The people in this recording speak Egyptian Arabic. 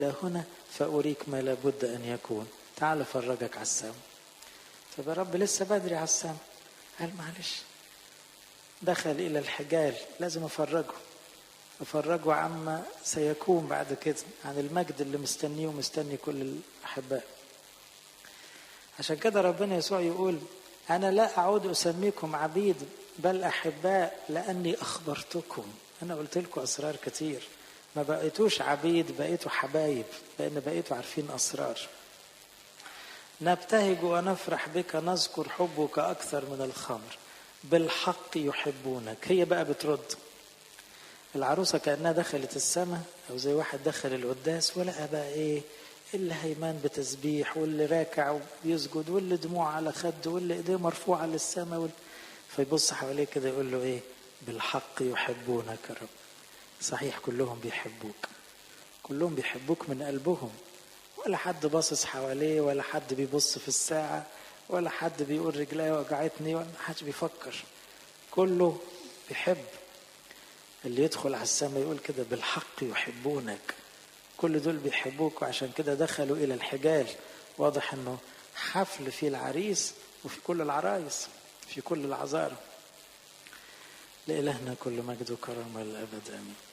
هنا فأريك ما لابد أن يكون تعال فرجك على السماء طب يا رب لسه بدري على السماء قال معلش دخل إلى الحجال لازم أفرجه أفرجه عما سيكون بعد كده عن المجد اللي مستنيه ومستني كل الأحباء عشان كده ربنا يسوع يقول أنا لا أعود أسميكم عبيد بل أحباء لأني أخبرتكم أنا قلت لكم أسرار كتير ما بقيتوش عبيد بقيتوا حبايب لأن بقيتوا عارفين أسرار نبتهج ونفرح بك نذكر حبك أكثر من الخمر بالحق يحبونك هي بقى بترد العروسة كأنها دخلت السماء أو زي واحد دخل القداس ولقى بقى إيه اللي هيمان بتسبيح واللي راكع وبيسجد واللي دموع على خده واللي ايديه مرفوعة للسماء وال... فيبص حواليه كده يقول له ايه بالحق يحبونك يا رب صحيح كلهم بيحبوك كلهم بيحبوك من قلبهم ولا حد باصص حواليه ولا حد بيبص في الساعة ولا حد بيقول رجلي وجعتني ولا حد بيفكر كله بيحب اللي يدخل على السماء يقول كده بالحق يحبونك كل دول بيحبوك وعشان كده دخلوا إلى الحجال واضح أنه حفل في العريس وفي كل العرايس في كل العذارى لإلهنا كل مجد وكرم الأبد آمين